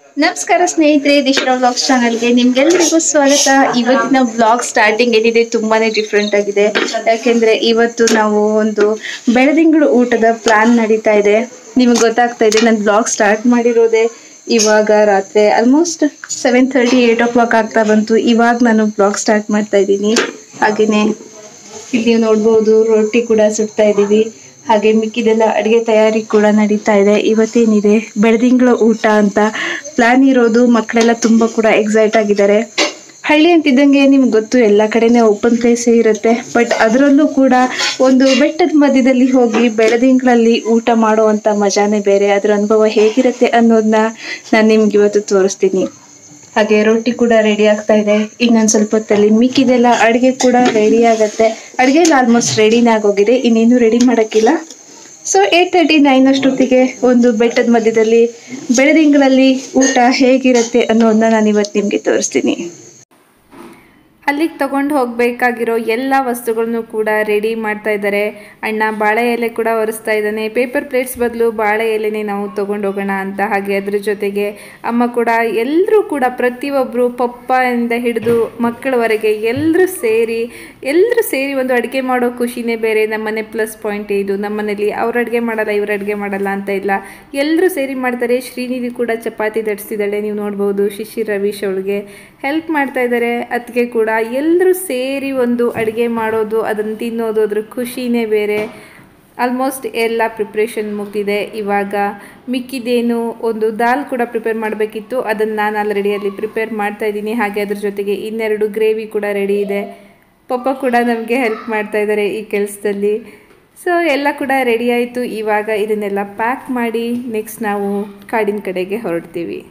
ನಮಸ್ಕಾರ ಸ್ನೇಹಿತರೆ ದಿಶಾ ವ್ಲಾಗ್ಸ್ ಚಾನಲ್ಗೆ ನಿಮ್ಗೆಲ್ರಿಗೂ ಸ್ವಾಗತ ಇವತ್ತಿನ ವ್ಲಾಗ್ ಸ್ಟಾರ್ಟಿಂಗ್ ಏನಿದೆ ತುಂಬಾನೇ ಡಿಫ್ರೆಂಟ್ ಆಗಿದೆ ಯಾಕೆಂದ್ರೆ ಇವತ್ತು ನಾವು ಒಂದು ಬೆಳದಿಂಗಳು ಊಟದ ಪ್ಲಾನ್ ನಡೀತಾ ಇದೆ ನಿಮಗೆ ಗೊತ್ತಾಗ್ತಾ ಇದೆ ನಾನು ವ್ಲಾಗ್ ಸ್ಟಾರ್ಟ್ ಮಾಡಿರೋದೇ ಇವಾಗ ರಾತ್ರಿ almost seven thirty eight o'clock ಆಗ್ತಾ ಬಂತು ಇವಾಗ ನಾನು ಬ್ಲಾಗ್ ಸ್ಟಾರ್ಟ್ ಮಾಡ್ತಾ ಇದ್ದೀನಿ ಹಾಗೆಯೇ ಇಲ್ಲಿ ನೀವು ನೋಡ್ಬೋದು ರೊಟ್ಟಿ ಕೂಡ ಸುಡ್ತಾ ಇದ್ದೀವಿ ಹಾಗೆ ಮಿಕ್ಕಿದೆಲ್ಲ ಅಡುಗೆ ತಯಾರಿ ಕೂಡ ನಡೀತಾ ಇದೆ ಇವತ್ತೇನಿದೆ ಬೆಳದಿಂಗಳ ಊಟ ಅಂತ ಪ್ಲಾನ್ ಇರೋದು ಮಕ್ಕಳೆಲ್ಲ ತುಂಬ ಕೂಡ ಎಕ್ಸೈಟ್ ಆಗಿದ್ದಾರೆ ಹಳ್ಳಿ ಅಂತಿದ್ದಂಗೆ ನಿಮ್ಗೆ ಗೊತ್ತು ಎಲ್ಲ ಕಡೆನೇ ಓಪನ್ ಪ್ಲೇಸೇ ಇರುತ್ತೆ ಬಟ್ ಅದರಲ್ಲೂ ಕೂಡ ಒಂದು ಬೆಟ್ಟದ ಮಧ್ಯದಲ್ಲಿ ಹೋಗಿ ಬೆಳದಿಂಗಳಲ್ಲಿ ಊಟ ಮಾಡುವಂಥ ಮಜಾನೇ ಬೇರೆ ಅದರ ಅನುಭವ ಹೇಗಿರುತ್ತೆ ಅನ್ನೋದನ್ನ ನಾನು ನಿಮ್ಗೆ ಇವತ್ತು ತೋರಿಸ್ತೀನಿ ಹಾಗೆ ರೊಟ್ಟಿ ಕೂಡ ರೆಡಿ ಆಗ್ತಾ ಇದೆ ಇನ್ನೊಂದು ಸ್ವಲ್ಪ ಹೊತ್ತಲ್ಲಿ ಮಿಕ್ಕಿದೆಲ್ಲ ಅಡುಗೆ ಕೂಡ ರೆಡಿ ಆಗತ್ತೆ ಅಡುಗೆ ಎಲ್ಲ ಆಲ್ಮೋಸ್ಟ್ ರೆಡಿನೇ ಆಗೋಗಿದೆ ಇನ್ನೇನು ರೆಡಿ ಮಾಡೋಕ್ಕಿಲ್ಲ ಸೊ ಏಟ್ ತರ್ಟಿ ನೈನ್ ಅಷ್ಟೊತ್ತಿಗೆ ಒಂದು ಬೆಟ್ಟದ ಮಧ್ಯದಲ್ಲಿ ಬೆಳದಿಂಗಳಲ್ಲಿ ಊಟ ಹೇಗಿರುತ್ತೆ ಅನ್ನೋದನ್ನ ನಾನು ಇವತ್ತು ನಿಮಗೆ ತೋರಿಸ್ತೀನಿ ಅಲ್ಲಿಗೆ ತಗೊಂಡು ಹೋಗಬೇಕಾಗಿರೋ ಎಲ್ಲ ವಸ್ತುಗಳನ್ನು ಕೂಡ ರೆಡಿ ಮಾಡ್ತಾ ಇದ್ದಾರೆ ಅಣ್ಣ ಬಾಳೆ ಎಲೆ ಕೂಡ ಒರೆಸ್ತಾ ಇದ್ದಾನೆ ಪೇಪರ್ ಪ್ಲೇಟ್ಸ್ ಬದಲು ಬಾಳೆ ಎಲೆನೇ ನಾವು ತೊಗೊಂಡು ಹೋಗೋಣ ಅಂತ ಹಾಗೆ ಅದ್ರ ಜೊತೆಗೆ ಅಮ್ಮ ಕೂಡ ಎಲ್ಲರೂ ಕೂಡ ಪ್ರತಿಯೊಬ್ಬರು ಪಪ್ಪಯಿಂದ ಹಿಡಿದು ಮಕ್ಕಳವರೆಗೆ ಎಲ್ಲರೂ ಸೇರಿ ಎಲ್ಲರೂ ಸೇರಿ ಒಂದು ಅಡುಗೆ ಮಾಡೋ ಖುಷಿನೇ ಬೇರೆ ನಮ್ಮನೆ ಪ್ಲಸ್ ಪಾಯಿಂಟ್ ಇದು ನಮ್ಮನೇಲಿ ಅವ್ರು ಅಡುಗೆ ಮಾಡಲ್ಲ ಇವ್ರು ಅಡುಗೆ ಮಾಡಲ್ಲ ಅಂತ ಇಲ್ಲ ಎಲ್ಲರೂ ಸೇರಿ ಮಾಡ್ತಾರೆ ಶ್ರೀನಿಧಿ ಕೂಡ ಚಪಾತಿ ತಡಿಸ್ತಿದ್ದಾಳೆ ನೀವು ನೋಡ್ಬೋದು ಶಿಶಿರ್ ರವೀಶ್ ಅವಳಿಗೆ ಹೆಲ್ಪ್ ಮಾಡ್ತಾ ಇದ್ದಾರೆ ಅದಕ್ಕೆ ಕೂಡ ಎಲ್ಲರೂ ಸೇರಿ ಒಂದು ಅಡುಗೆ ಮಾಡೋದು ಅದನ್ನು ತಿನ್ನೋದು ಅದ್ರ ಖುಷಿನೇ ಬೇರೆ ಆಲ್ಮೋಸ್ಟ್ ಎಲ್ಲ ಪ್ರಿಪ್ರೇಷನ್ ಮುಗ್ದಿದೆ ಇವಾಗ ಮಿಕ್ಕಿದೇನು ಒಂದು ದಾಲ್ ಕೂಡ ಪ್ರಿಪೇರ್ ಮಾಡಬೇಕಿತ್ತು ಅದನ್ನು ನಾನು ಆಲ್ರೆಡಿ ಅಲ್ಲಿ ಪ್ರಿಪೇರ್ ಮಾಡ್ತಾ ಇದ್ದೀನಿ ಹಾಗೆ ಅದ್ರ ಜೊತೆಗೆ ಇನ್ನೆರಡು ಗ್ರೇವಿ ಕೂಡ ರೆಡಿ ಇದೆ ಪಪ್ಪ ಕೂಡ ನಮಗೆ ಹೆಲ್ಪ್ ಮಾಡ್ತಾ ಇದ್ದಾರೆ ಈ ಕೆಲಸದಲ್ಲಿ ಸೊ ಎಲ್ಲ ಕೂಡ ರೆಡಿ ಆಯಿತು ಇವಾಗ ಇದನ್ನೆಲ್ಲ ಪ್ಯಾಕ್ ಮಾಡಿ ನೆಕ್ಸ್ಟ್ ನಾವು ಕಾಡಿನ ಕಡೆಗೆ ಹೊರಡ್ತೀವಿ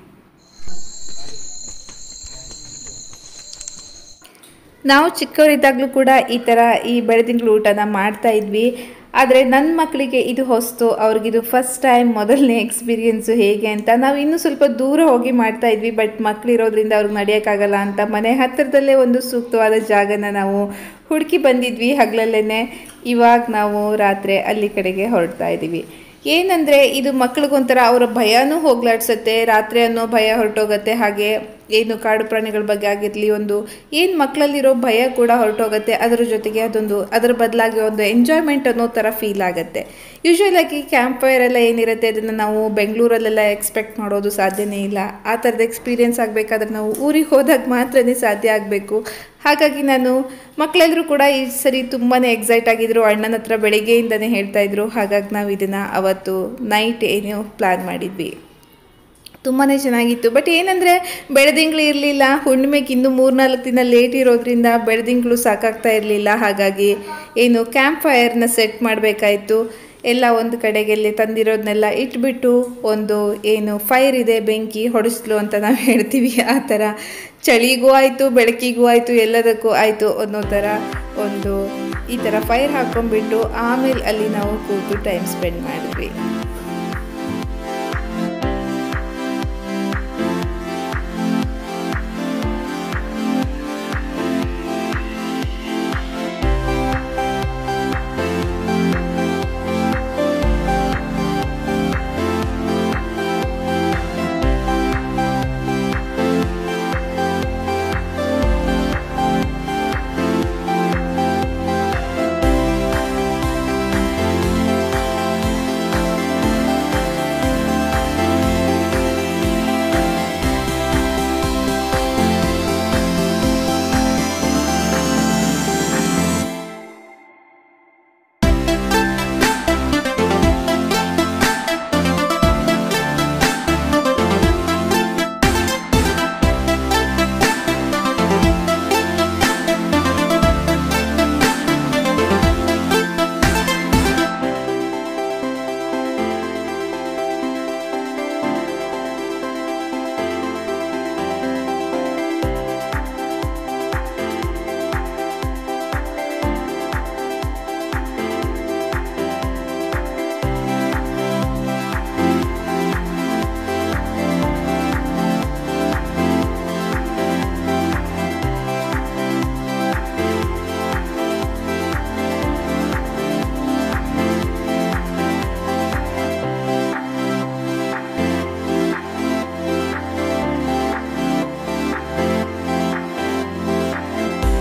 ನಾವು ಚಿಕ್ಕವರಿದ್ದಾಗಲೂ ಕೂಡ ಈ ಥರ ಈ ಬೆಳದಿಂಗಳು ಊಟನ ಮಾಡ್ತಾ ಇದ್ವಿ ಆದರೆ ನನ್ನ ಮಕ್ಕಳಿಗೆ ಇದು ಹೊಸ್ತು ಅವ್ರಿಗಿದು ಫಸ್ಟ್ ಟೈಮ್ ಮೊದಲನೇ ಎಕ್ಸ್ಪೀರಿಯೆನ್ಸು ಹೇಗೆ ಅಂತ ನಾವು ಇನ್ನೂ ಸ್ವಲ್ಪ ದೂರ ಹೋಗಿ ಮಾಡ್ತಾ ಇದ್ವಿ ಬಟ್ ಮಕ್ಕಳಿರೋದ್ರಿಂದ ಅವ್ರಿಗೆ ನಡೆಯೋಕ್ಕಾಗಲ್ಲ ಅಂತ ಮನೆ ಹತ್ತಿರದಲ್ಲೇ ಒಂದು ಸೂಕ್ತವಾದ ಜಾಗನ ನಾವು ಹುಡುಕಿ ಬಂದಿದ್ವಿ ಹಗಲಲ್ಲೇ ಇವಾಗ ನಾವು ರಾತ್ರಿ ಅಲ್ಲಿ ಕಡೆಗೆ ಹೊರಡ್ತಾ ಇದ್ದೀವಿ ಏನಂದರೆ ಇದು ಮಕ್ಳಿಗೊಂಥರ ಅವರ ಭಯನೂ ಹೋಗ್ಲಾಡ್ಸತ್ತೆ ರಾತ್ರಿ ಅನ್ನೋ ಭಯ ಹೊರಟೋಗುತ್ತೆ ಹಾಗೆ ಏನು ಕಾಡು ಪ್ರಾಣಿಗಳ ಬಗ್ಗೆ ಆಗಿರಲಿ ಒಂದು ಏನು ಮಕ್ಕಳಲ್ಲಿರೋ ಭಯ ಕೂಡ ಹೊರಟೋಗುತ್ತೆ ಅದರ ಜೊತೆಗೆ ಅದೊಂದು ಅದರ ಬದಲಾಗಿ ಒಂದು ಎಂಜಾಯ್ಮೆಂಟ್ ಅನ್ನೋ ಥರ ಫೀಲ್ ಆಗುತ್ತೆ ಯೂಶ್ವಲಾಗಿ ಕ್ಯಾಂಪ್ ಫೈರ್ ಎಲ್ಲ ಏನಿರುತ್ತೆ ಅದನ್ನು ನಾವು ಬೆಂಗಳೂರಲ್ಲೆಲ್ಲ ಎಕ್ಸ್ಪೆಕ್ಟ್ ಮಾಡೋದು ಸಾಧ್ಯನೇ ಇಲ್ಲ ಆ ಥರದ ಎಕ್ಸ್ಪೀರಿಯೆನ್ಸ್ ಆಗಬೇಕಾದ್ರೆ ನಾವು ಊರಿಗೆ ಹೋದಾಗ ಮಾತ್ರನೇ ಸಾಧ್ಯ ಆಗಬೇಕು ಹಾಗಾಗಿ ನಾನು ಮಕ್ಕಳೆಲ್ಲರೂ ಕೂಡ ಈ ಸರಿ ತುಂಬಾ ಎಕ್ಸೈಟ್ ಆಗಿದ್ರು ಅಣ್ಣನ ಹತ್ರ ಬೆಳಿಗ್ಗೆಯಿಂದನೇ ಹೇಳ್ತಾ ಇದ್ರು ಹಾಗಾಗಿ ನಾವು ಇದನ್ನು ಅವತ್ತು ನೈಟ್ ಏನು ಪ್ಲ್ಯಾನ್ ಮಾಡಿದ್ವಿ ತುಂಬಾ ಚೆನ್ನಾಗಿತ್ತು ಬಟ್ ಏನಂದರೆ ಬೆಳದಿಂಗಳು ಇರಲಿಲ್ಲ ಹುಣ್ಣಿಮೆಗೆ ಇನ್ನೂ ಮೂರ್ನಾಲ್ಕು ದಿನ ಲೇಟ್ ಇರೋದ್ರಿಂದ ಬೆಳದಿಂಗಳು ಸಾಕಾಗ್ತಾ ಇರಲಿಲ್ಲ ಹಾಗಾಗಿ ಏನು ಕ್ಯಾಂಪ್ ಫೈರ್ನ ಸೆಟ್ ಮಾಡಬೇಕಾಯಿತು ಎಲ್ಲ ಒಂದು ಕಡೆಗೆಲ್ಲಿ ತಂದಿರೋದನ್ನೆಲ್ಲ ಇಟ್ಬಿಟ್ಟು ಒಂದು ಏನು ಫೈರ್ ಇದೆ ಬೆಂಕಿ ಹೊಡಿಸ್ಲು ಅಂತ ನಾವು ಹೇಳ್ತೀವಿ ಆ ಥರ ಚಳಿಗೂ ಆಯಿತು ಬೆಳಕಿಗೂ ಆಯಿತು ಎಲ್ಲದಕ್ಕೂ ಆಯಿತು ಅನ್ನೋ ಥರ ಒಂದು ಈ ಥರ ಫೈರ್ ಹಾಕ್ಕೊಂಡ್ಬಿಟ್ಟು ಆಮೇಲೆ ಅಲ್ಲಿ ನಾವು ಕೂತು ಟೈಮ್ ಸ್ಪೆಂಡ್ ಮಾಡಿದ್ವಿ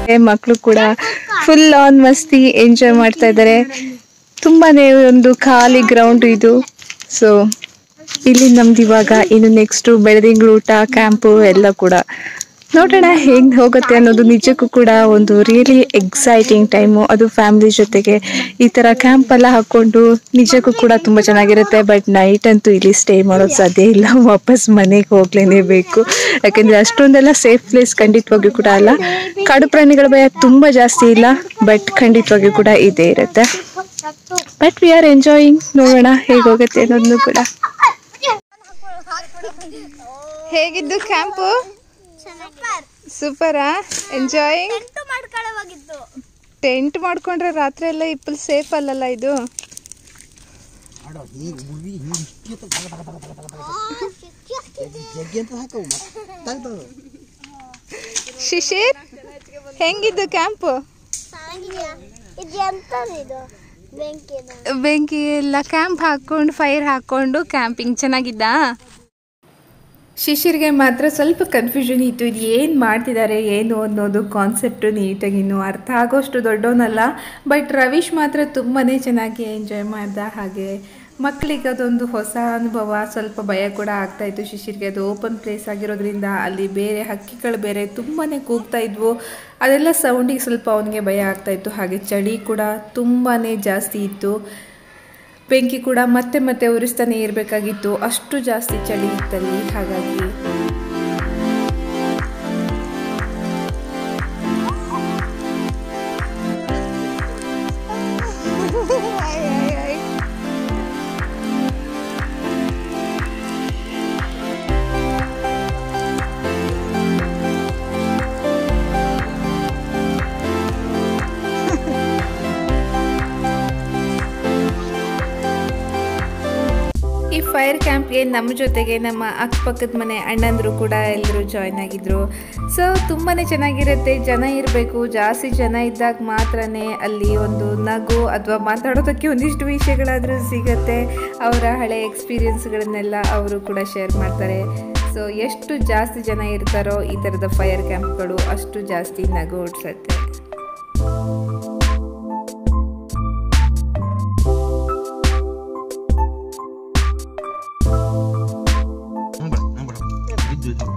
ಮಕ್ಕಳು ಕೂಡ ಫುಲ್ ಆನ್ ಮಸ್ತಿ ಎಂಜಾಯ್ ಮಾಡ್ತಾ ಇದ್ದಾರೆ ತುಂಬಾನೇ ಒಂದು ಖಾಲಿ ಗ್ರೌಂಡ್ ಇದು ಸೊ ಇಲ್ಲಿ ನಮ್ದು ಇವಾಗ ಇನ್ನು ನೆಕ್ಸ್ಟ್ ಬೆಳದಿಂಗಳು ಊಟ ಕ್ಯಾಂಪು ಎಲ್ಲ ಕೂಡ ನೋಡೋಣ ಹೇಗ್ ಹೋಗುತ್ತೆ ಅನ್ನೋದು ನಿಜಕ್ಕೂ ಕೂಡ ಒಂದು ರಿಯಲಿ ಎಕ್ಸೈಟಿಂಗ್ ಟೈಮು ಅದು ಫ್ಯಾಮಿಲಿ ಜೊತೆಗೆ ಈ ತರ ಕ್ಯಾಂಪ್ ಎಲ್ಲ ಹಾಕೊಂಡು ನಿಜಕ್ಕೂ ಕೂಡ ತುಂಬಾ ಚೆನ್ನಾಗಿರುತ್ತೆ ಬಟ್ ನೈಟ್ ಅಂತೂ ಇಲ್ಲಿ ಸ್ಟೇ ಮಾಡೋದು ಸಾಧ್ಯ ಇಲ್ಲ ವಾಪಸ್ ಮನೆಗೆ ಹೋಗ್ಲೇಬೇಕು ಯಾಕಂದ್ರೆ ಅಷ್ಟೊಂದೆಲ್ಲ ಸೇಫ್ ಪ್ಲೇಸ್ ಖಂಡಿತವಾಗಿಯೂ ಕೂಡ ಅಲ್ಲ ಕಾಡು ಪ್ರಾಣಿಗಳ ಭಯ ತುಂಬಾ ಜಾಸ್ತಿ ಇಲ್ಲ ಬಟ್ ಖಂಡಿತವಾಗಿಯೂ ಕೂಡ ಇದೇ ಇರುತ್ತೆ ಬಟ್ ವಿ ಆರ್ ಎಂಜಾಯಿಂಗ್ ನೋಡೋಣ ಹೇಗೆ ಹೋಗುತ್ತೆ ಅನ್ನೋದನ್ನು ಕೂಡ ಹೇಗಿದ್ದು ಕ್ಯಾಂಪು ಸೂಪರಾ ಎಂಜಾಯಿಂಗ್ ಎಂಟು ಮಾಡ್ಕೊಳ್ಳೋವಾಗಿತ್ತು ಟೆಂಟ್ ಮಾಡ್ಕೊಂಡ್ರೆ ರಾತ್ರಿ ಎಲ್ಲ ಇಪ್ಪಲ್ ಸೇಫ್ ಅಲ್ಲಲ್ಲ ಇದು ಜಗ್ಗಿ ಅಂತ ಹಾಕವು ಮತ್ತೆ ಶಿಶಿರ್ ಹೆಂಗಿದ್ದು ಕ್ಯಾಂಪು ಚೆನ್ನಾಗಿದ್ಯಾ ಇದು ಎಂತದು ಇದು ಬೆಂಕಿದು ಬೆಂಕಿ ಎಲ್ಲ ಕ್ಯಾಂಪ್ ಹಾಕೊಂಡು ಫೈರ್ ಹಾಕೊಂಡು ಕ್ಯಾಂಪಿಂಗ್ ಚೆನ್ನಾಗಿದ್ದಾ ಶಿಶಿರ್ಗೆ ಮಾತ್ರ ಸ್ವಲ್ಪ ಕನ್ಫ್ಯೂಷನ್ ಇತ್ತು ಇದು ಏನು ಮಾಡ್ತಿದ್ದಾರೆ ಏನು ಅನ್ನೋದು ಕಾನ್ಸೆಪ್ಟು ನೀಟಾಗಿ ಇನ್ನೂ ಅರ್ಥ ಆಗೋಷ್ಟು ದೊಡ್ಡವನಲ್ಲ ಬಟ್ ರವೀಶ್ ಮಾತ್ರ ತುಂಬಾ ಚೆನ್ನಾಗಿ ಎಂಜಾಯ್ ಮಾಡ್ದ ಹಾಗೆ ಮಕ್ಕಳಿಗೆ ಅದೊಂದು ಹೊಸ ಅನುಭವ ಸ್ವಲ್ಪ ಭಯ ಕೂಡ ಆಗ್ತಾ ಇತ್ತು ಶಿಶಿರ್ಗೆ ಅದು ಓಪನ್ ಪ್ಲೇಸ್ ಆಗಿರೋದ್ರಿಂದ ಅಲ್ಲಿ ಬೇರೆ ಹಕ್ಕಿಗಳು ಬೇರೆ ತುಂಬಾ ಕೂಗ್ತಾ ಇದ್ವು ಅದೆಲ್ಲ ಸೌಂಡಿಗೆ ಸ್ವಲ್ಪ ಅವನಿಗೆ ಭಯ ಆಗ್ತಾ ಇತ್ತು ಹಾಗೆ ಚಳಿ ಕೂಡ ತುಂಬಾ ಜಾಸ್ತಿ ಇತ್ತು ಬೆಂಕಿ ಕೂಡ ಮತ್ತೆ ಮತ್ತೆ ಉರಿಸ್ತಾನೆ ಇರಬೇಕಾಗಿತ್ತು ಅಷ್ಟು ಜಾಸ್ತಿ ಚಳಿ ಇತ್ತಲ್ಲಿ ಹಾಗಾಗಿ ಈ ಫೈರ್ ಕ್ಯಾಂಪ್ಗೆ ನಮ್ಮ ಜೊತೆಗೆ ನಮ್ಮ ಅಕ್ಕಪಕ್ಕದ ಮನೆ ಅಣ್ಣಂದರು ಕೂಡ ಎಲ್ಲರೂ ಜಾಯ್ನ್ ಆಗಿದ್ರು ಸೊ ತುಂಬಾ ಚೆನ್ನಾಗಿರುತ್ತೆ ಜನ ಇರಬೇಕು ಜಾಸ್ತಿ ಜನ ಇದ್ದಾಗ ಮಾತ್ರನೇ ಅಲ್ಲಿ ಒಂದು ನಗು ಅಥವಾ ಮಾತಾಡೋದಕ್ಕೆ ಒಂದಿಷ್ಟು ವಿಷಯಗಳಾದರೂ ಸಿಗತ್ತೆ ಅವರ ಹಳೆ ಎಕ್ಸ್ಪೀರಿಯನ್ಸ್ಗಳನ್ನೆಲ್ಲ ಅವರು ಕೂಡ ಶೇರ್ ಮಾಡ್ತಾರೆ ಸೊ ಎಷ್ಟು ಜಾಸ್ತಿ ಜನ ಇರ್ತಾರೋ ಈ ಥರದ ಫೈರ್ ಕ್ಯಾಂಪ್ಗಳು ಅಷ್ಟು ಜಾಸ್ತಿ ನಗು ಓಡಿಸುತ್ತೆ ನಂಬಡ ನಂಬಡ ಬಿದ್ದು ಇದು.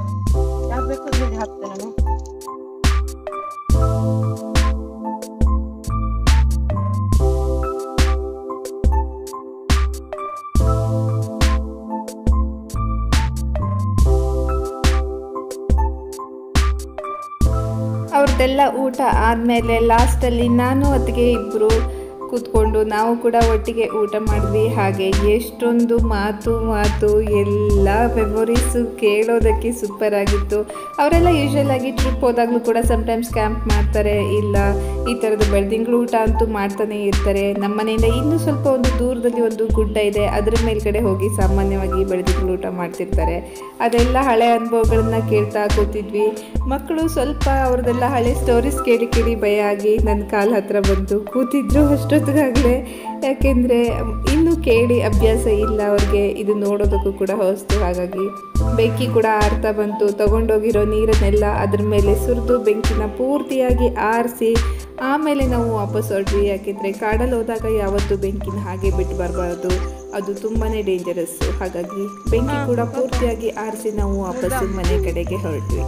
ಅವ್ರದ್ದೆಲ್ಲ ಊಟ ಆದಮೇಲೆ ಲಾಸ್ಟಲ್ಲಿ ನಾನು ಅದಕ್ಕೆ ಇಬ್ಬರು ಕೂತ್ಕೊಂಡು ನಾವು ಕೂಡ ಒಟ್ಟಿಗೆ ಊಟ ಮಾಡಿದ್ವಿ ಹಾಗೆ ಎಷ್ಟೊಂದು ಮಾತು ಮಾತು ಎಲ್ಲ ಮೆಮೊರೀಸು ಕೇಳೋದಕ್ಕೆ ಸೂಪರ್ ಆಗಿತ್ತು ಅವರೆಲ್ಲ ಯೂಶ್ವಲ್ ಆಗಿ ಟ್ರಿಪ್ ಹೋದಾಗಲೂ ಕೂಡ ಸಮ್ಟೈಮ್ಸ್ ಕ್ಯಾಂಪ್ ಮಾಡ್ತಾರೆ ಇಲ್ಲ ಈ ಥರದ ಬೆಳ್ದಿಂಗಳು ಊಟ ಅಂತೂ ಮಾಡ್ತಾನೆ ಇರ್ತಾರೆ ನಮ್ಮ ಮನೆಯಿಂದ ಇನ್ನೂ ಸ್ವಲ್ಪ ಒಂದು ದೂರದಲ್ಲಿ ಒಂದು ಗುಡ್ಡ ಇದೆ ಅದರ ಮೇಲ್ಗಡೆ ಹೋಗಿ ಸಾಮಾನ್ಯವಾಗಿ ಬೆಳ್ದಿಂಗಳು ಊಟ ಮಾಡ್ತಿರ್ತಾರೆ ಅದೆಲ್ಲ ಹಳೆ ಅನುಭವಗಳನ್ನ ಕೇಳ್ತಾ ಕೂತಿದ್ವಿ ಮಕ್ಕಳು ಸ್ವಲ್ಪ ಅವ್ರದ್ದೆಲ್ಲ ಹಳೆ ಸ್ಟೋರೀಸ್ ಕೇಳಿ ಕೇಳಿ ಭಯ ಆಗಿ ನನ್ನ ಕಾಲ ಹತ್ರ ಬಂದು ಕೂತಿದ್ರು ಅಷ್ಟೊತ್ತಿಗಾಗಲೇ ಯಾಕೆಂದರೆ ಇನ್ನೂ ಕೇಳಿ ಅಭ್ಯಾಸ ಇಲ್ಲ ಅವ್ರಿಗೆ ಇದು ನೋಡೋದಕ್ಕೂ ಕೂಡ ಹೊಸ್ತು ಹಾಗಾಗಿ ಬೆಂಕಿ ಕೂಡ ಆರ್ತಾ ಬಂತು ತಗೊಂಡೋಗಿರೋ ನೀರನ್ನೆಲ್ಲ ಅದ್ರ ಮೇಲೆ ಸುರಿದು ಬೆಂಕಿನ ಪೂರ್ತಿಯಾಗಿ ಆರಿಸಿ ಆಮೇಲೆ ನಾವು ವಾಪಸ್ ಹೊರಟ್ವಿ ಯಾಕೆಂದರೆ ಕಾಡಲ್ಲಿ ಹೋದಾಗ ಯಾವತ್ತೂ ಬೆಂಕಿನ ಹಾಗೆ ಬಿಟ್ಟು ಬರಬಾರ್ದು ಅದು ತುಂಬಾ ಡೇಂಜರಸ್ಸು ಹಾಗಾಗಿ ಬೆಂಕಿ ಕೂಡ ಪೂರ್ತಿಯಾಗಿ ಆರಿಸಿ ನಾವು ವಾಪಸ್ಸು ಮನೆ ಕಡೆಗೆ ಹೊರಟ್ವಿ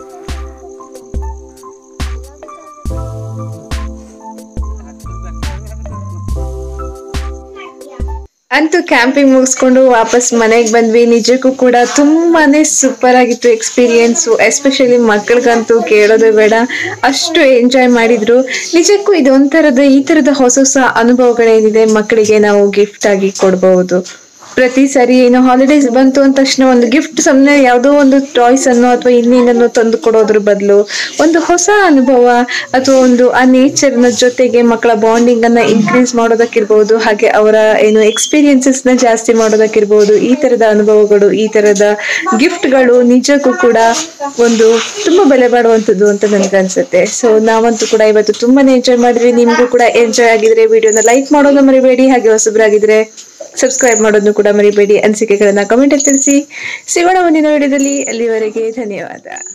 ಅಂತೂ ಕ್ಯಾಂಪಿಂಗ್ ಮುಗಿಸ್ಕೊಂಡು ವಾಪಸ್ ಮನೆಗೆ ಬಂದ್ವಿ ನಿಜಕ್ಕೂ ಕೂಡ ತುಂಬಾನೇ ಸೂಪರ್ ಆಗಿತ್ತು ಎಕ್ಸ್ಪೀರಿಯನ್ಸು ಎಸ್ಪೆಷಲಿ ಮಕ್ಕಳಿಗಂತೂ ಕೇಳೋದೇ ಬೇಡ ಅಷ್ಟು ಎಂಜಾಯ್ ಮಾಡಿದ್ರು ನಿಜಕ್ಕೂ ಇದು ಒಂಥರದ ಈ ಥರದ ಹೊಸ ಹೊಸ ಅನುಭವಗಳೇನಿದೆ ಮಕ್ಕಳಿಗೆ ನಾವು ಗಿಫ್ಟ್ ಆಗಿ ಕೊಡಬಹುದು ಪ್ರತಿ ಸರಿ ಏನು ಹಾಲಿಡೇಸ್ ಬಂತು ಅಂದ ತಕ್ಷಣ ಒಂದು ಗಿಫ್ಟ್ ಸುಮ್ಮನೆ ಯಾವುದೋ ಒಂದು ಟಾಯ್ಸ್ ಅನ್ನು ಅಥವಾ ಇನ್ನೇನನ್ನು ತಂದು ಕೊಡೋದ್ರ ಬದಲು ಒಂದು ಹೊಸ ಅನುಭವ ಅಥವಾ ಒಂದು ಆ ನೇಚರ್ನ ಜೊತೆಗೆ ಮಕ್ಕಳ ಬಾಂಡಿಂಗ್ ಅನ್ನ ಇನ್ಕ್ರೀಸ್ ಮಾಡೋದಕ್ಕಿರ್ಬೋದು ಹಾಗೆ ಅವರ ಏನು ಎಕ್ಸ್ಪೀರಿಯನ್ಸಸ್ ನ ಜಾಸ್ತಿ ಮಾಡೋದಕ್ಕಿರ್ಬೋದು ಈ ತರದ ಅನುಭವಗಳು ಈ ತರದ ಗಿಫ್ಟ್ಗಳು ನಿಜಕ್ಕೂ ಕೂಡ ಒಂದು ತುಂಬಾ ಬೆಲೆ ಬಾಳುವಂಥದ್ದು ಅಂತ ನನ್ಗನ್ಸುತ್ತೆ ಸೊ ನಾವಂತೂ ಕೂಡ ಇವತ್ತು ತುಂಬಾನೇ ಎಂಜಾಯ್ ಮಾಡಿದ್ವಿ ನಿಮ್ಗೂ ಕೂಡ ಎಂಜಾಯ್ ಆಗಿದ್ರೆ ವಿಡಿಯೋನ ಲೈಕ್ ಮಾಡೋದನ್ನ ಮರಿಬೇಡಿ ಹಾಗೆ ಹೊಸಬ್ರಾಗಿದ್ರೆ ಸಬ್ಸ್ಕ್ರೈಬ್ ಮಾಡೋದನ್ನು ಕೂಡ ಮರಿಬೇಡಿ ಅನಿಸಿಕೆಗಳನ್ನ ಕಮೆಂಟ್ ಅಲ್ಲಿ ತಿಳಿಸಿ ಸಿಗೋಣ ಮುಂದಿನ ವಿಡಿಯೋದಲ್ಲಿ ಅಲ್ಲಿವರೆಗೆ ಧನ್ಯವಾದ